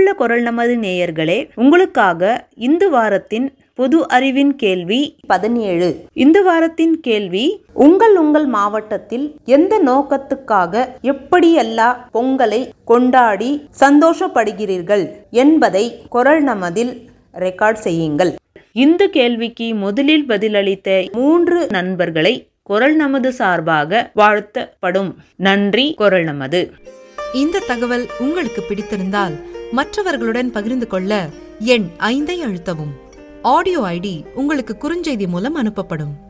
அன்புள்ள குரல் நமது நேயர்களே உங்களுக்காக இந்த வாரத்தின் பொது அறிவின் கேள்வி பதினேழு இந்த வாரத்தின் கேள்வி உங்கள் உங்கள் மாவட்டத்தில் எந்த நோக்கத்துக்காக எப்படியெல்லாம் பொங்கலை கொண்டாடி சந்தோஷப்படுகிறீர்கள் என்பதை குரல் நமதில் ரெக்கார்ட் செய்யுங்கள் இந்த கேள்விக்கு முதலில் பதிலளித்த மூன்று நண்பர்களை குரல் நமது சார்பாக வாழ்த்தப்படும் நன்றி குரல் நமது இந்த தகவல் உங்களுக்கு பிடித்திருந்தால் மற்றவர்களுடன் பகிர்ந்து கொள்ள எண் ஐந்தை அழுத்தவும் ஆடியோ ஐடி உங்களுக்கு குறுஞ்செய்தி மூலம் அனுப்பப்படும்